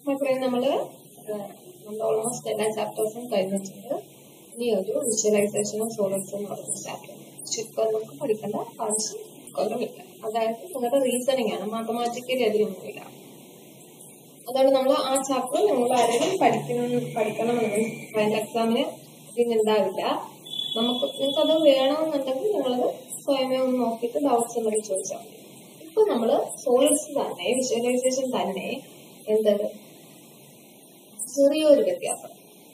മക്കളെ നമ്മള് നമ്മൾ ഓൾമോസ്റ്റ് എല്ലാ ചാപ്റ്റേഴ്സും കഴിഞ്ഞിട്ടുണ്ട് ഇനി ഒരു വിഷ്വലൈസേഷനും സോളിഡ്സും എന്ന് പറയുന്ന ചാപ്റ്റർ ചുരുക്കം നമുക്ക് പഠിക്കേണ്ട ആവശ്യം കൊല്ലമില്ല അതായത് നിങ്ങളുടെ റീസണിങ് ആണ് മാത്തമാറ്റിക്കലി അതിലൊന്നുമില്ല അതുകൊണ്ട് നമ്മൾ ആ ചാപ്റ്റർ നിങ്ങൾ ആരെങ്കിലും പഠിക്കണം പഠിക്കണമെന്ന് ഫൈനൽ എക്സാമിന് ഇതിനുണ്ടാവില്ല നമുക്ക് നിങ്ങൾക്ക് അത് വേണമെന്നുണ്ടെങ്കിൽ നിങ്ങളത് സ്വയമേ ഒന്ന് നോക്കിയിട്ട് ഡൗട്ട്സ് ഉണ്ടെങ്കിൽ ചോദിച്ചാൽ മതി ഇപ്പൊ നമ്മള് സോളിഡ്സ് തന്നെ വിഷ്വലൈസേഷൻ തന്നെ എന്ത് ചെറിയൊരു വ്യത്യാസം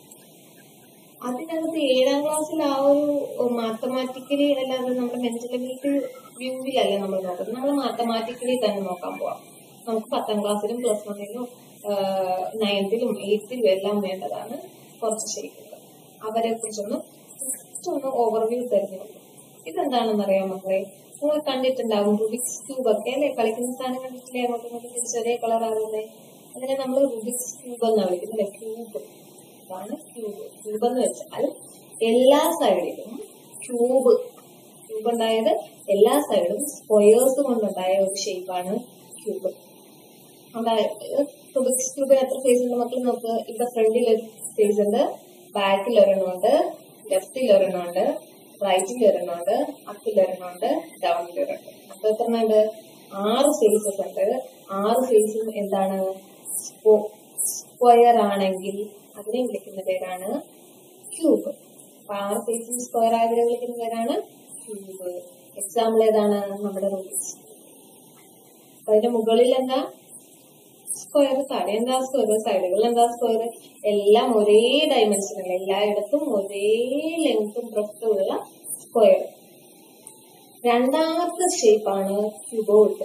അതിനകത്ത് ഏഴാം ക്ലാസ്സിൽ ആ ഒരു മാത്തമാറ്റിക്കലി അല്ലാതെ നമ്മുടെ മെന്റൽ അബിലിറ്റി വ്യൂവിലല്ല നമ്മൾ നോക്കുന്നത് നമ്മൾ മാത്തമാറ്റിക്കലി തന്നെ നോക്കാൻ പോവാം നമുക്ക് പത്താം ക്ലാസ്സിലും പ്ലസ് വണ്ണിലും നയൻത്തിലും എയ്ത്തിലും എല്ലാം വേണ്ടതാണ് കുറച്ച് ഷേപ്പുകൾ അവരെ കുറിച്ചൊന്ന് ജസ്റ്റ് ഒന്ന് ഓവർവ്യൂ തരുന്നുള്ളൂ ഇതെന്താണെന്ന് അറിയാം മക്കളെ നിങ്ങൾ കണ്ടിട്ടുണ്ടാവും റുബിക്സ് ക്യൂബ് ഒക്കെ അല്ലെ കളിക്കുന്ന സാധനം കണ്ടിട്ടില്ലേ അങ്ങോട്ടും ഇങ്ങോട്ടും ചെറിയ കളർ ആകുന്നത് അതിനെ നമ്മൾ റുബിക്സ് ക്യൂബ് എന്നാണ് വിളിക്കുന്നത് ക്യൂബ് അതാണ് ക്യൂബ് ക്യൂബ് എന്ന് വെച്ചാൽ എല്ലാ സൈഡിലും ക്യൂബ് ക്യൂബ് ഉണ്ടായത് എല്ലാ സൈഡും സ്ക്വയേഴ്സ് കൊണ്ടുണ്ടായ ഒരു ഷേപ്പാണ് ക്യൂബ് അതായത് റുബിക്സ് ക്യൂബിന് എത്ര ഫേസ് ഉണ്ട് മക്കൾ നോക്ക് ഇവിടെ ഫ്രണ്ടിൽ ഒരു ഫേസ് ഉണ്ട് ബാക്കിൽ ഒരെണ്ണമുണ്ട് ലെഫ്റ്റിൽ ഒരെണ്ണമുണ്ട് റൈറ്റിൽ ഒരെണ്ണമുണ്ട് അപ്പിൽ ഒരെണ്ണമുണ്ട് ഡൗണിൽ ഒരെണ്ണം അപ്പൊ എത്ര ഉണ്ട് ആറ് ഫേസസ് ഉണ്ട് ആറ് ഫേസും എന്താണ് സ്ക്വയർ ആണെങ്കിൽ അതിനെ വിളിക്കുന്ന പേരാണ് ക്യൂബ് അപ്പൊ ആറ് ഫേസും സ്ക്വയർ ആയതിനെ വിളിക്കുന്ന പേരാണ് ക്യൂബ് എക്സാമ്പിൾ ഏതാണ് നമ്മുടെ റൂബിക്സ് അപ്പൊ അതിന്റെ മുകളിൽ എന്താ സ്ക്വയർ താഴെ എന്താ സ്ക്വയർ സൈഡുകളിൽ എന്താ സ്ക്വയർ എല്ലാം ഒരേ ഡയമെൻഷനിൽ എല്ലായിടത്തും ഒരേ ലെങ്തും ബ്രെത്തും ഉള്ള സ്ക്വയർ രണ്ടാമത്തെ ഷേപ്പാണ് ക്യൂബോയിഡ്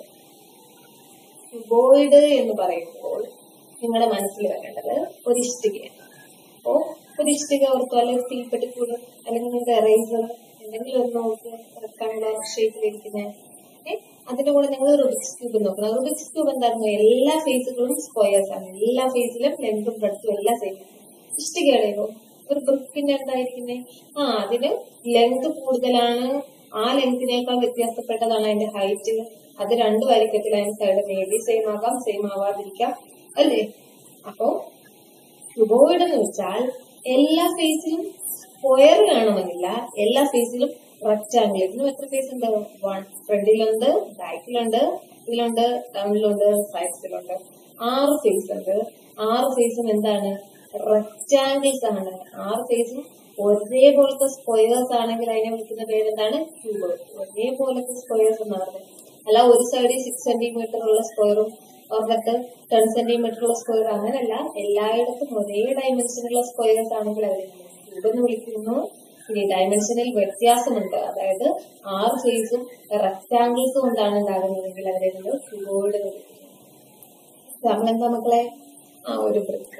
ക്യൂബോയിഡ് എന്ന് പറയുമ്പോൾ നിങ്ങളുടെ മനസ്സിൽ വരേണ്ടത് ഒരു ഇഷ്ടികയാണ് അപ്പോ ഒരു ഇഷ്ടിക ഓർത്തോ അല്ലെങ്കിൽ തീപ്പെട്ടി കൂട് അല്ലെങ്കിൽ നിങ്ങൾക്ക് എറേസർ എന്തെങ്കിലും ഒന്ന് നോക്ക് റെക്ടാങ്കുലർ ഷേപ്പിലിരിക്കുന്ന അതിന്റെ കൂടെ നിങ്ങൾ റുബിക്സ് ക്യൂബ് നോക്കണം റുബിക്സ് ക്യൂബ് എന്തായിരുന്നു എല്ലാ ഫേസുകളും സ്ക്വയേഴ്സ് ആണ് എല്ലാ ഫേസിലും ലെങ്തും ബ്രെഡ്ത്തും എല്ലാം സെയിം ഇഷ്ടികയുടെയോ ഒരു ബ്രിക്കിന്റെ എന്തായിരിക്കുന്നേ ആ അതിന് ലെങ്ത് കൂടുതലാണ് ആ ലെങ്തിനേക്കാൾ വ്യത്യാസപ്പെട്ടതാണ് അതിന്റെ ഹൈറ്റ് അത് രണ്ടു വരിക്കത്തിൽ അതിന്റെ സൈഡ് മേ ബി സെയിം ആകാം സെയിം ആവാതിരിക്കാം അല്ലേ അപ്പോ ക്യൂബോയിഡ് എന്ന് വെച്ചാൽ എല്ലാ ഫേസിലും സ്ക്വയർ കാണുമെന്നില്ല എല്ലാ ഫേസിലും റെക്ടാംഗിൾ ഇതിനും എത്ര ഫേസ് ഉണ്ട് വൺ ഫ്രണ്ടിലുണ്ട് ബാക്കിലുണ്ട് ഇതിലുണ്ട് ഡൗണിലുണ്ട് സൈഡ്സിലുണ്ട് ആറ് ഫേസ് ഉണ്ട് ആറ് ഫേസും എന്താണ് റെക്ടാംഗിൾസ് ആണ് ആറ് ഫേസും ഒരേപോലത്തെ സ്ക്വയേഴ്സ് ആണെങ്കിൽ അതിനെ വിളിക്കുന്ന പേര് എന്താണ് ക്യൂബ് ഒരേപോലത്തെ സ്ക്വയേഴ്സ് എന്ന് പറയുന്നത് അല്ല ഒരു സൈഡിൽ സിക്സ് സെന്റിമീറ്റർ ഉള്ള സ്ക്വയറും ഒരിടത്ത് ടെൻ സെന്റിമീറ്റർ ഉള്ള സ്ക്വയർ അങ്ങനല്ല എല്ലായിടത്തും ഒരേ ഡയമെൻഷനുള്ള സ്ക്വയേഴ്സ് ആണെങ്കിൽ അവരെ ക്യൂബ് എന്ന് വിളിക്കുന്നു ഇനി ഡയമെൻഷനിൽ വ്യത്യാസമുണ്ട് അതായത് ആറ് ഫേസും റെക്ടാംഗിൾസ് കൊണ്ടാണ് ഉണ്ടാകുന്നതെങ്കിൽ അവരെ നമ്മൾ ക്യൂബോയിഡ് എന്ന് വിളിക്കുന്നു എക്സാമ്പിൾ എന്താ മക്കളെ ആ ഒരു ബ്രിക്ക്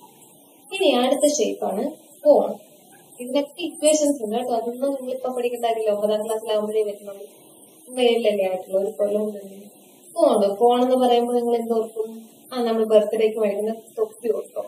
ഇനി അടുത്ത ഷേപ്പാണ് കോൺ ഇതിനൊക്കെ ഇക്വേഷൻസ് ഉണ്ട് കേട്ടോ അതൊന്നും നിങ്ങൾ ഇപ്പൊ പഠിക്കേണ്ട കാര്യമില്ല ഒമ്പതാം ക്ലാസ്സിലാവുമ്പോഴേ വരുന്നുള്ളൂ വേലല്ലേ ആയിട്ടുള്ള ഒരു കൊല്ലം കോണ് കോൺ എന്ന് പറയുമ്പോൾ നിങ്ങൾ എന്തോർക്കും ആ നമ്മൾ ബർത്ത്ഡേക്ക് മേടിക്കുന്ന തൊപ്പി ഓർക്കും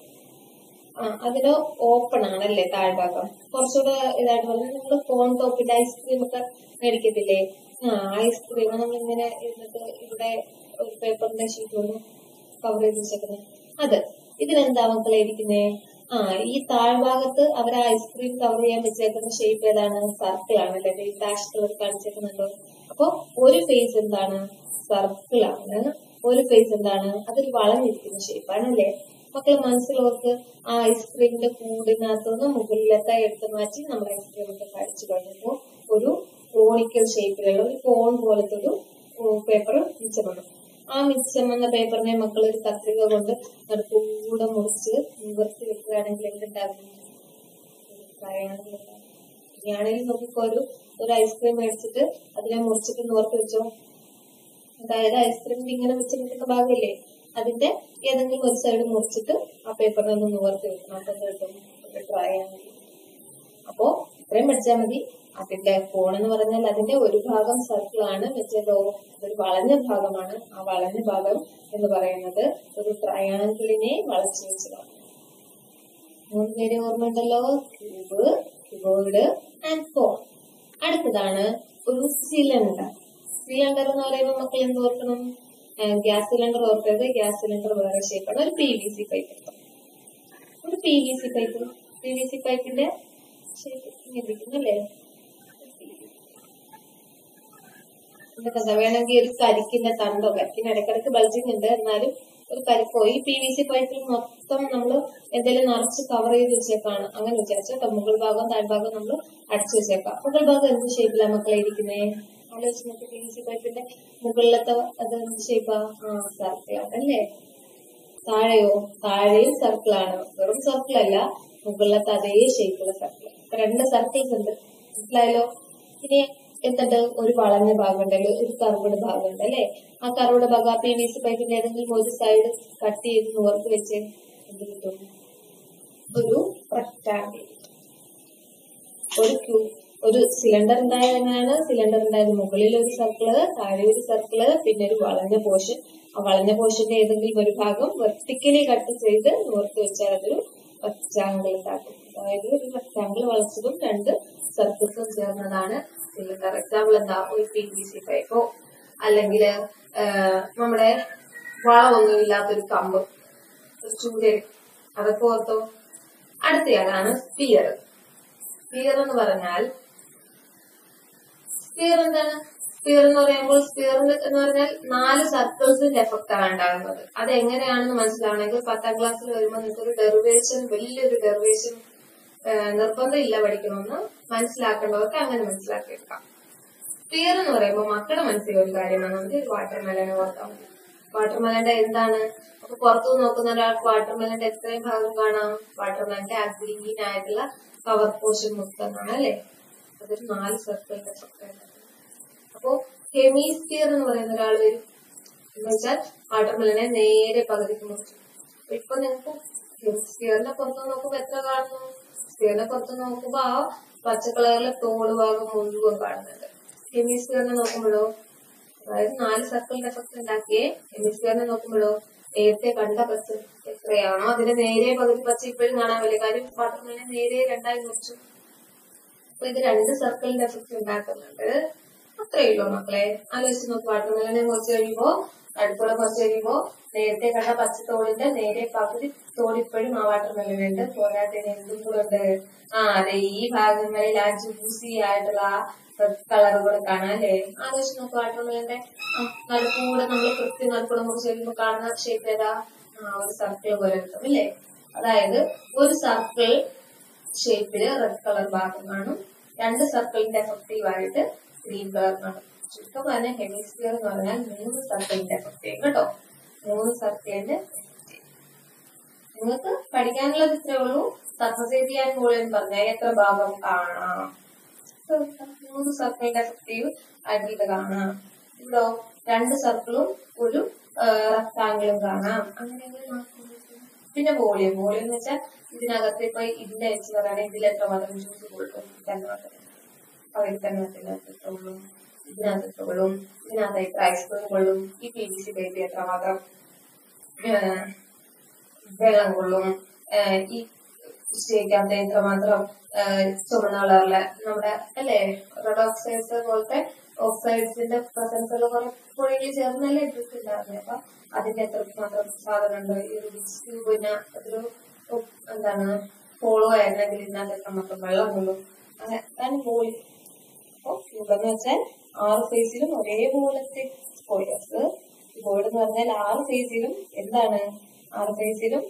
ആ അതിന് ഓപ്പൺ ആണല്ലേ താഴ്ഭാഗം കുറച്ചുകൂടെ ഇതായിട്ട് പറഞ്ഞാൽ നിങ്ങൾ കോൺ ടോപ്പിന്റെ ഐസ്ക്രീം ഒക്കെ മേടിക്കത്തില്ലേ ആ ഐസ്ക്രീം നമ്മൾ ഇങ്ങനെ ഇരുന്നിട്ട് ഇവിടെ ഒരു പേപ്പറിന്റെ ഷീറ്റ് കൊണ്ട് കവർ ചെയ്ത് വെച്ചേക്കുന്നത് അത് ഇതിനെന്താ മക്കളെ ഇരിക്കുന്നേ ആ ഈ താഴ്ഭാഗത്ത് അവർ ഐസ്ക്രീം കവർ ചെയ്യാൻ വെച്ചേക്കുന്ന ഷേപ്പ് ഏതാണ് സർക്കിൾ ആണല്ലേ ഈ ഡാഷ് കളർ കാണിച്ചേക്കുന്നുണ്ടോ അപ്പൊ ഒരു ഫേസ് എന്താണ് സർക്കിൾ ആണ് ഒരു ഫേസ് എന്താണ് അതൊരു വളഞ്ഞിരിക്കുന്ന ഷേപ്പാണ് അല്ലേ മക്കൾ മനസ്സിലോർക്ക് ആ ഐസ്ക്രീമിന്റെ കൂടിനകത്തുനിന്ന് മുകളിലത്തെ എടുത്ത് മാറ്റി നമ്മൾ ഐസ്ക്രീം ഒക്കെ കഴിച്ചു കഴിഞ്ഞപ്പോൾ ഒരു കോണിക്കൽ ഷേപ്പിലുള്ള ഒരു കോൺ പോലത്തെ ഒരു പേപ്പർ മിച്ചം വന്നു ആ മിച്ചം വന്ന പേപ്പറിനെ മക്കൾ ഒരു കത്രിക കൊണ്ട് നടുക്കൂടെ മുറിച്ച് നിവർത്തി വെക്കുകയാണെങ്കിൽ എന്തുണ്ടാകും ഇനിയാണെങ്കിൽ നോക്കിക്കോ ഒരു ഒരു ഐസ്ക്രീം മേടിച്ചിട്ട് അതിനെ മുറിച്ചിട്ട് നിവർത്തി വെച്ചോ അതായത് ഐസ്ക്രീമിന്റെ ഇങ്ങനെ വെച്ച് നിൽക്കുന്ന ഭാഗമില്ലേ അതിന്റെ ഏതെങ്കിലും ഒരു സൈഡ് മുറിച്ചിട്ട് ആ പേപ്പറിനെ ഒന്ന് നിവർത്തി വെക്കണം അപ്പൊ കിട്ടും ഡ്രൈ ആണെങ്കിൽ അപ്പോ ഇത്രയും പഠിച്ചാൽ മതി അതിന്റെ കോൺ എന്ന് പറഞ്ഞാൽ അതിന്റെ ഒരു ഭാഗം സർക്കിൾ ആണ് മറ്റേതോ ഒരു വളഞ്ഞ ഭാഗമാണ് ആ വളഞ്ഞ ഭാഗം എന്ന് പറയുന്നത് ഒരു ട്രയാങ്കിളിനെ വളച്ചു വെച്ചതാണ് മൂന്ന് പേര് ഓർമ്മയുണ്ടല്ലോ ക്യൂബ് ക്യൂബോയിഡ് ആൻഡ് കോൺ അടുത്തതാണ് ഒരു സിലിണ്ടർ സിലിണ്ടർ എന്ന് പറയുമ്പോൾ മക്കൾ എന്ത് ഓർക്കണം ഗ്യാസ് സിലിണ്ടർ ഓർക്കരുത് ഗ്യാസ് സിലിണ്ടർ വേറെ ഷേപ്പാണ് ഒരു പി വി സി പൈപ്പ് എടുത്തു ഒരു P V C pipe P V C പൈപ്പിന്റെ ഷേപ്പ് ഇങ്ങനെ ഇരിക്കുന്നല്ലേ എന്നിട്ട് എന്താ വേണമെങ്കിൽ ഒരു കരിക്കിന്റെ തണ്ടോ കരിക്കിന് ഇടക്കിടക്ക് ബൾജിങ് ഉണ്ട് എന്നാലും ഒരു കരിക്കോ ഈ പി വി സി പൈപ്പിൽ മൊത്തം നമ്മൾ എന്തെങ്കിലും നിറച്ച് കവർ ചെയ്ത് വെച്ചേക്കാണ് അങ്ങനെ വിചാരിച്ചു മുകൾ ഭാഗം താഴ്ഭാഗം നമ്മൾ അടച്ചു വെച്ചേക്കാം മുകൾ ഭാഗം എന്ത് ഷേപ്പിലാണ് മക്കളെ ഇരിക്കുന്നേ ആലോചിച്ച് നോക്കി പി വി സി പൈപ്പിന്റെ മുകളിലത്തെ അത് എന്ത് ഷേപ്പാ ആ സർക്കിളാണ് അല്ലേ താഴെയോ താഴെയും സർക്കിളാണ് വെറും സർക്കിൾ അല്ല മുകളിലത്തെ അതേ ഷേപ്പുള്ള സർക്കിൾ രണ്ട് സർക്കിൾസ് ഉണ്ട് മനസ്സിലായല്ലോ ഇനി എന്തുണ്ട് ഒരു വളഞ്ഞ ഭാഗമുണ്ട് അല്ലെ ഒരു കർവ്ഡ് ഭാഗമുണ്ട് അല്ലെ ആ കർവ്ഡ് ഭാഗം ആ പി വി സി പൈപ്പിന്റെ ഏതെങ്കിലും ഒരു സൈഡ് കട്ട് ചെയ്ത് നോർത്ത് വെച്ച് എന്ത് കിട്ടും ഒരു റെക്ടാങ്കിൾ ഒരു ക്യൂ ഒരു സിലിണ്ടർ ഉണ്ടായത് എങ്ങനെയാണ് സിലിണ്ടർ ഉണ്ടായത് മുകളിൽ ഒരു സർക്കിള് താഴെ ഒരു സർക്കിള് പിന്നെ ഒരു വളഞ്ഞ പോർഷൻ ആ വളഞ്ഞ പോർഷന്റെ ഏതെങ്കിലും ഒരു ഭാഗം വെർട്ടിക്കലി കട്ട് ചെയ്ത് നോർത്ത് വെച്ചാൽ അതൊരു റെക്ടാങ്കിൾ ഉണ്ടാക്കും അതായത് ഒരു റെക്ടാങ്കിൾ വളച്ചതും രണ്ട് സർക്കിൾസും ചേർന്നതാണ് സിലിണ്ടർ എക്സാമ്പിൾ എന്താ ഒരു പി വി സി പൈപ്പോ അല്ലെങ്കിൽ നമ്മുടെ വളമൊന്നും ഇല്ലാത്തൊരു കമ്പ് ഒരു ചൂരൽ അതൊക്കെ ഓർത്തോ അടുത്തയാളാണ് സ്പിയർ സ്പിയർ എന്ന് പറഞ്ഞാൽ സ്പിയർ എന്താണ് സ്പിയർ എന്ന് പറയുമ്പോൾ സ്പിയർ എന്ന് പറഞ്ഞാൽ നാല് സർക്കിൾസിന്റെ എഫക്റ്റ് ആണ് ഉണ്ടാകുന്നത് അത് എങ്ങനെയാണെന്ന് മനസ്സിലാവണമെങ്കിൽ പത്താം ക്ലാസ്സിൽ വരുമ്പോൾ നിങ്ങൾക്ക് ഒരു ഡെറിവേഷൻ വലിയൊരു ഡെറിവേഷൻ നിർബന്ധമില്ല പഠിക്കണമെന്ന് മനസ്സിലാക്കേണ്ടവർക്ക് അങ്ങനെ മനസ്സിലാക്കിയെടുക്കാം സ്പിയർ എന്ന് പറയുമ്പോൾ മക്കളുടെ മനസ്സിൽ ഒരു കാര്യമാണ് നമുക്ക് വാട്ടർ മെലനെ ഓർത്താൽ മതി വാട്ടർ മെലന്റെ എന്താണ് അപ്പൊ പുറത്തു നോക്കുന്ന ഒരാൾക്ക് വാട്ടർ മെലന്റെ എത്രയും ഭാഗം കാണാം വാട്ടർ മെലന്റെ ആ ഗ്രീൻ ആയിട്ടുള്ള കവർ പോർഷൻ മൊത്തം കാണാം അല്ലെ അതൊരു നാല് സർക്കിളിന്റെ എഫക്റ്റ് അപ്പോ ഹെമിസ്ഫിയർ എന്ന് പറയുന്ന ഒരാൾ വരും എന്ന് വെച്ചാൽ വാട്ടർ മെലനെ നേരെ പകുതിക്ക് മുറിച്ചു അപ്പൊ ഇപ്പൊ നിങ്ങൾക്ക് ഹെമിസ്ഫിയറിന്റെ പുറത്ത് നോക്കുമ്പോ എത്ര കാണുന്നു സ്ഫിയറിനെ പുറത്ത് നോക്കുമ്പോ ആ പച്ച കളറിലെ തോട് ഭാഗം മുഴുവൻ കാണുന്നുണ്ട് ഹെമിസ്ഫിയറിനെ നോക്കുമ്പോഴോ അതായത് നാല് സർക്കിളിന്റെ എഫക്ട് ഉണ്ടാക്കിയേ ഹെമിസ്ഫിയറിനെ നോക്കുമ്പോഴോ നേരത്തെ കണ്ട പച്ച എത്രയാണോ അതിന്റെ നേരെ പകുതി പച്ച ഇപ്പോഴും കാണാൻ വലിയ കാര്യം വാട്ടർമെലിനെ നേരെ രണ്ടായി മുറിച്ചു അപ്പൊ ഇത് രണ്ട് സർക്കിളിന്റെ എഫക്ട് ഉണ്ടാക്കുന്നുണ്ട് അത്രയേ ഉള്ളൂ മക്കളെ ആലോചിച്ച് നോക്ക് വാട്ടർമെലിനെ കുറച്ച് കഴിയുമ്പോ അടുത്തുള്ള കുറച്ച് കഴിയുമ്പോ നേരത്തെ കണ്ട പച്ചത്തോടിന്റെ നേരെ പകുതി തോട് ഇപ്പോഴും ആ വാട്ടർമെലിനുണ്ട് പോരാത്തതിന് എന്തും കൂടെ ഉണ്ട് ആ അതെ ഈ ഭാഗങ്ങളിൽ ആ ജ്യൂസി ആയിട്ടുള്ള ആ കളറുകൾ കാണാം അല്ലേ ആലോചിച്ച് നോക്ക് വാട്ടർമെലിന്റെ നടുക്കൂടെ നമ്മൾ കൃത്യം നടുക്കൂടെ മുറിച്ച് കഴിയുമ്പോ കാണുന്ന ഷേപ്പ് ഏതാ ആ ഒരു സർക്കിൾ പോലെ കിട്ടും അല്ലേ അതായത് ഒരു സർക്കിൾ ഷേപ്പില് റെഡ് കളർ ഭാഗം കാണും രണ്ട് സർക്കിളിന്റെ എഫക്റ്റീവ് ആയിട്ട് ഗ്രീൻ കളർ കാണും ചുരുക്കം പറഞ്ഞാൽ ഹെമിസ്ഫിയർ എന്ന് പറഞ്ഞാൽ മൂന്ന് സർക്കിളിന്റെ എഫക്റ്റീവ് കേട്ടോ മൂന്ന് സർക്കിളിന്റെ നിങ്ങൾക്ക് പഠിക്കാനുള്ളത് ഇത്രേ ഉള്ളൂ സർഫസ് ഏരിയ ഗോൾ പറഞ്ഞാൽ എത്ര ഭാഗം കാണാം മൂന്ന് സർക്കിളിന്റെ എഫക്റ്റീവ് ആയിട്ട് ഇത് കാണാം ഇവിടോ രണ്ട് സർക്കിളും ഒരു റെക്ടാങ്കിളും കാണാം അങ്ങനെ പിന്നെ വോളിയം വോളിയം എന്ന് വെച്ചാൽ ഇതിനകത്ത് ഇപ്പൊ ഇതിന്റെ വെച്ച് പറയുകയാണെങ്കിൽ ഇതിൽ എത്ര മാത്രം ജ്യൂസ് കൊള്ളും തന്നെ മാത്രം പകുതി തന്നെ ഇതിനകത്ത് കൊള്ളും ഇതിനകത്ത് എത്ര കൊള്ളും ഇതിനകത്ത് എത്ര ഐസ്ക്രീം കൊള്ളും ഈ പി വി സി ബേബി എത്ര മാത്രം വെള്ളം കൊള്ളും ഈ സ്റ്റേക്കകത്ത് എത്രമാത്രം ചുവന്ന കളറിലെ നമ്മുടെ അല്ലേ റെഡ് ഓക്സൈഡ്സ് പോലത്തെ ഓക്സൈഡ്സിന്റെ പ്രസൻസ് ഉള്ള കുറെ പൊടിയിൽ ചേർന്നല്ലേ ഡ്രിപ്പ് ഉണ്ടാകുന്നത് അപ്പൊ അതിന്റെ എത്ര മാത്രം സാധനം ഉണ്ട് ഈ റുബിക്സ് ക്യൂബിന് അതൊരു എന്താണ് ഫോളോ ആയിരുന്നെങ്കിൽ ഇതിനകത്ത് എത്ര മാത്രം വെള്ളം കൊള്ളും അങ്ങനെ അതാണ് ബോളി അപ്പൊ ക്യൂബ് എന്ന് വെച്ചാൽ ആറ് ഫേസിലും ഒരേപോലത്തെ സ്പോയിലേഴ്സ് ബോർഡ് എന്ന് പറഞ്ഞാൽ ആറ് ഫേസിലും എന്താണ് ആറ് ഫേസിലും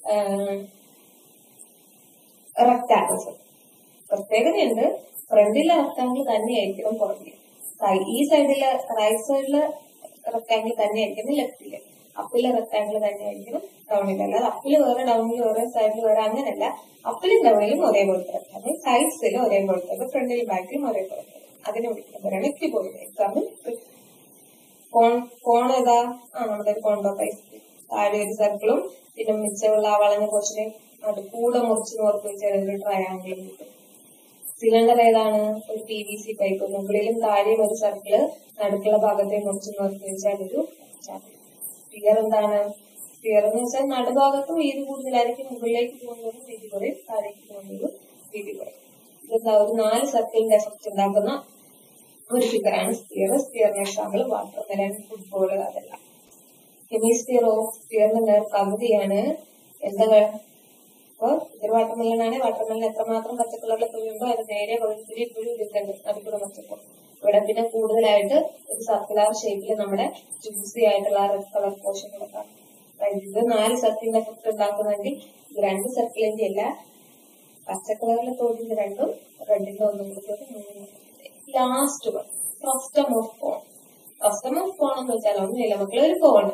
റെക്ടാങ്കിൾസ് പ്രത്യേകതയുണ്ട് ഫ്രണ്ടിലെ റെക്ടാങ്കിൾ തന്നെയായിരിക്കണം പുറകില് ഈ സൈഡിലെ റൈറ്റ് സൈഡിലെ റെക്ടാങ്കിൾ തന്നെയായിരിക്കണം ലെഫ്റ്റില് അപ്പിലെ റെക്ടാങ്കിൾ തന്നെയായിരിക്കണം ഡൗണിൽ അല്ലാതെ അപ്പില് വേറെ ഡൗണിൽ വേറെ സൈഡിൽ വേറെ അങ്ങനെയല്ല അപ്പിലും ഡൗണിലും ഒരേപോലത്തെ റെക്ടാങ്കിൾ സൈഡ്സിലും ഒരേപോലത്തെ ഫ്രണ്ടിലും ബാക്കിലും ഒരേപോലത്തെ അതിനെ വിളിക്കുന്ന പറയാണ് ഇക്വിബോയിഡ് എക്സാമ്പിൾ കോൺ കോൺ ഏതാ ആ നമ്മുടെ ഒരു കോണ്ടോ പൈസ് താഴെ ഒരു സർക്കിളും പിന്നെ മിച്ചമുള്ള ആ വളഞ്ഞ പോർഷനെ അത് കൂടെ മുറിച്ച് നോർത്ത് വെച്ചാൽ ഒരു ട്രയാങ്കിളും കിട്ടും സിലിണ്ടർ ഏതാണ് ഒരു പി വി സി പൈപ്പ് മുകളിലും താഴെയും ഒരു സർക്കിള് നടുക്കുള്ള ഭാഗത്തെ മുറിച്ച് നോർത്ത് വെച്ചാൽ ഒരു സ്പിയർ എന്താണ് സ്പിയർ എന്ന് വെച്ചാൽ നടുഭാഗത്ത് വീതി കൂടുതലായിരിക്കും മുകളിലേക്ക് പോകുന്നതും വീതി കുറയും താഴേക്ക് പോകുന്നതും വീതി കുറയും ഇതെന്താ ഒരു നാല് സർക്കിളിന്റെ എഫക്ട് ഉണ്ടാക്കുന്ന ഒരു ഫിഗറാണ് സ്പിയർ സ്പിയറിന് എക്സാമ്പിൾ വാട്ടർ മെലൻ ഫുട്ബോൾ അതെല്ലാം ഹെമിസ്ഫിയർ ഓഫ് സ്ഫിയറിന്റെ നേർ പകുതിയാണ് എന്താ വേ- അപ്പൊ ഇതൊരു വാട്ടർമെലൺ ആണ് വാട്ടർമെലൺ എത്രമാത്രം പച്ചക്കളറിൽ തൊഴിയുമ്പോ അത് നേരെ വെളുത്തിരി ഇപ്പോഴും ഇരിക്കുന്നുണ്ട് നടുക്കുള്ള പച്ചപ്പ് ഇവിടെ പിന്നെ കൂടുതലായിട്ട് ഒരു സർക്കുലർ ഷേപ്പിൽ നമ്മുടെ ജ്യൂസി ആയിട്ടുള്ള റെഡ് കളർ പോർഷനുകളൊക്കെ ഇത് നാല് സർക്കിളിന്റെ എഫക്ട് ഉണ്ടാക്കുന്നെങ്കിൽ ഇത് രണ്ട് സർക്കിളിന്റെ അല്ല പച്ചക്കളറിലെ തോടിന്റെ രണ്ടും റെഡിന്റെ ഒന്നും കൂടി മൂന്നും last one frustum of cone frustum of cone എന്ന് വെച്ചാൽ ഒന്നുമില്ല മക്കളെ ഒരു കോൺ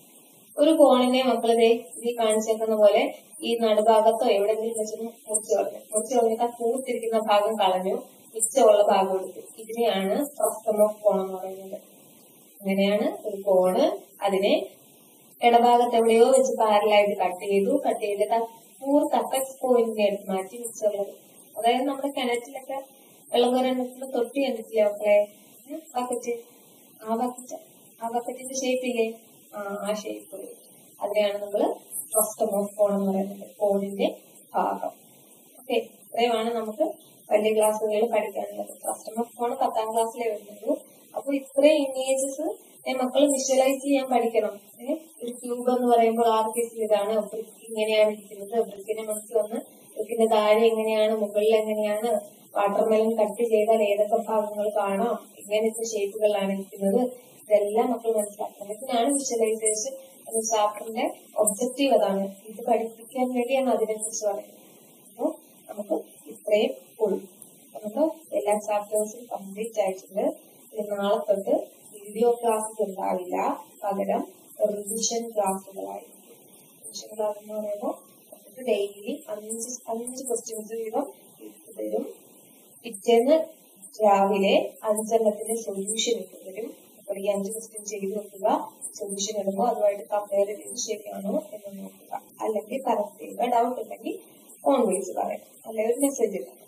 ഒരു കോണിനെ മക്കളെ ഈ കാണിച്ചേക്കുന്ന പോലെ ഈ നടുഭാഗത്തോ എവിടെയെങ്കിലും വെച്ച് മുറിച്ച് കളഞ്ഞു മുറിച്ച് കളഞ്ഞിട്ട് ആ പൂത്തിരിക്കുന്ന ഭാഗം കളഞ്ഞു മിച്ചമുള്ള ഭാഗം എടുത്തു ഇതിനെയാണ് ഫ്രസ്റ്റം ഓഫ് കോൺ എന്ന് പറയുന്നത് അങ്ങനെയാണ് ഒരു കോണ് അതിനെ ഇടഭാഗത്ത് എവിടെയോ വെച്ച് പാരലായിട്ട് കട്ട് ചെയ്തു കട്ട് ചെയ്തിട്ട് ആ പൂർത്ത് അപ്പെക്സ് പോയിന്റിനെ എടുത്ത് മാറ്റി മിച്ചമുള്ളത് അതായത് നമ്മുടെ കിണറ്റിലൊക്കെ വെള്ളം കോരാനുള്ള തൊട്ടി കണ്ടിട്ടില്ലേ മക്കളെ ബക്കറ്റ് ആ ബക്കറ്റ് ആ ബക്കറ്റിന്റെ ഷേപ്പ് ഇല്ലേ ആ ആ ഷേപ്പ് അതിനെയാണ് നമ്മൾ ഫ്രസ്റ്റം ഓഫ് കോൺ എന്ന് പറയുന്നത് കോണിന്റെ ഭാഗം ഓക്കെ ഇത്രയുമാണ് നമുക്ക് വലിയ ക്ലാസ്സുകളിൽ പഠിക്കാനുള്ളത് ഫ്രസ്റ്റം ഓഫ് കോൺ പത്താം ക്ലാസ്സിലേ വരുന്നുള്ളൂ അപ്പൊ ഇത്രയും ഇമേജസ് മക്കൾ വിഷ്വലൈസ് ചെയ്യാൻ പഠിക്കണം ഏ, ഒരു ട്യൂബ് എന്ന് പറയുമ്പോൾ ആർട്ടിസ്റ്റ് ഇതാണ് ബ്രിക്ക് ഇങ്ങനെയാണ് ഇരിക്കുന്നത് ബ്രിക്കിന്റെ മനസ്സിൽ വന്ന് ബ്രിക്കിന്റെ താഴെ എങ്ങനെയാണ് മുകളിൽ എങ്ങനെയാണ് വാട്ടർമെലൻ കട്ട് ചെയ്താൽ ഏതൊക്കെ ഭാഗങ്ങൾ കാണാം ഇങ്ങനത്തെ ഷേപ്പുകളിലാണ് ഇരിക്കുന്നത് ഇതെല്ലാം മക്കൾ മനസ്സിലാക്കണം ഇതിനാണ് വിഷ്വലൈസേഷൻ എന്ന ചാപ്റ്ററിന്റെ ഒബ്ജക്റ്റീവ് അതാണ് ഇത് പഠിപ്പിക്കാൻ വേണ്ടിയാണ് അതിനെക്കുറിച്ച് പറയുന്നത് അപ്പോൾ നമുക്ക് ഇത്രയും ഉള്ളൂ നമുക്ക് എല്ലാ ചാപ്റ്റേഴ്സും കംപ്ലീറ്റ് ആയിട്ടുണ്ട് ഇനി നാളെ തൊട്ട് വീഡിയോ ക്ലാസ്സസ് ഉണ്ടാവില്ല പകരം റിവിഷൻ ക്ലാസ്സുകളായിരിക്കും റിവിഷൻ ക്ലാസ് എന്ന് പറയുമ്പോൾ നമുക്ക് ഡെയിലി അഞ്ച് അഞ്ച് ക്വസ്റ്റ്യൻസ് വീതം ഇട്ട് തരും പിറ്റേന്ന് രാവിലെ അഞ്ചെണ്ണത്തിന്റെ സൊല്യൂഷൻ ഇട്ട് തരും അപ്പോൾ ഈ അഞ്ച് ക്വസ്റ്റ്യൻ ചെയ്ത് വെക്കുക സൊല്യൂഷൻ ഇടുമ്പോൾ അതുമായിട്ട് കമ്പയർ ചെയ്ത് ശരിയാണോ എന്ന് നോക്കുക അല്ലെങ്കിൽ കറക്റ്റ് ചെയ്യുക ഡൗട്ട് ഉണ്ടെങ്കിൽ ഫോൺ വിളിച്ച് പറയാം അല്ലെങ്കിൽ ഒരു മെസ്സേജ് ഇടാം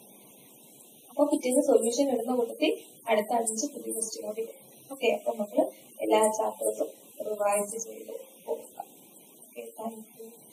അപ്പൊ പിറ്റേന്ന് സൊല്യൂഷൻ ഇടുന്ന കൂട്ടത്തിൽ അടുത്ത അഞ്ച് പുതിയ ക്വസ്റ്റ്യൻ കൂടി വരും ഓക്കെ അപ്പൊ നമ്മള് എല്ലാ ചാപ്റ്റേഴ്സും റിവൈസ് ചെയ്ത് പോകുക ഓക്കെ താങ്ക് യു